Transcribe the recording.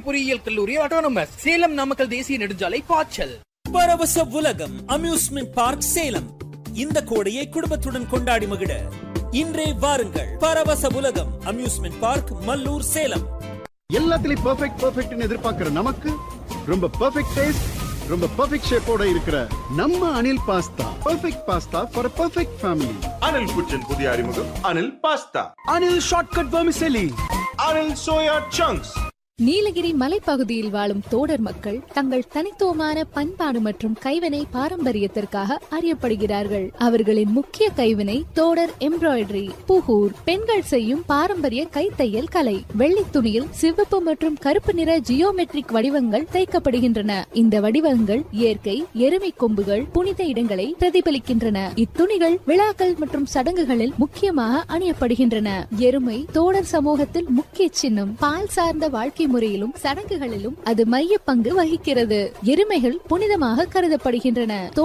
பொறியியல் கல்லூரி ஆட்டோனமஸ் சேலம் நாமக்கல் தேசிய நெடுஞ்சாலை பாய்ச்சல் பரவச உலகம் அம்யூஸ்மெண்ட் பார்க் சேலம் இந்த கோடையை குடும்பத்துடன் கொண்டாடி மகிழ இன்றே வாருங்கள் பரவச உலகம் அம்யூஸ்மெண்ட் பார்க் மல்லூர் சேலம் எல்லாத்துலயும் பெர்ஃபெக்ட் பெர்ஃபெக்ட்னு எதிர்பார்க்கிற நமக்கு ரொம்ப பெர்ஃபெக்ட் டேஸ்ட் ரொம்ப பெர்ஃபெக்ட் ஷேப்போட இருக்கிற நம்ம Anil pasta perfect pasta for perfect family Anil குச்சின் புதிய அறிமுகம் Anil pasta Anil shortcut vermicelli Anil soya chunks Nilgiri மலைப்பகுதியில் வாழும் தோடர் மக்கள் தங்கள் தனித்துவமான பண்பாடு மற்றும் கைவினை பாரம்பரியத்திற்காக அறியப்படுகிறார்கள் அவர்களின் முக்கிய கைவினை தோடர் எம்ப்ராய்டரி புகூர் பெண்கள் செய்யும் பாரம்பரிய கைத்தையல் கலை வெள்ளி துணியில் சிவப்பு மற்றும் கருப்பு நிற ஜியோமெட்ரிக் வடிவங்கள் தைக்கப்படுகின்றன இந்த வடிவங்கள் இயற்கை எருமை கொம்புகள் புனித இடங்களை பிரதிபலிக்கின்றன இத்துணிகள் விழாக்கள் மற்றும் சடங்குகளில் முக்கியமாக அணியப்படுகின்றன எருமை தோடர் சமூகத்தில் முக்கிய சின்னம் பால் சார்ந்த வாழ்க்கை முறையிலும் சடங்குகளிலும் அது மைய பங்கு வகிக்கிறது எருமைகள் புனிதமாக கருதப்படுகின்றன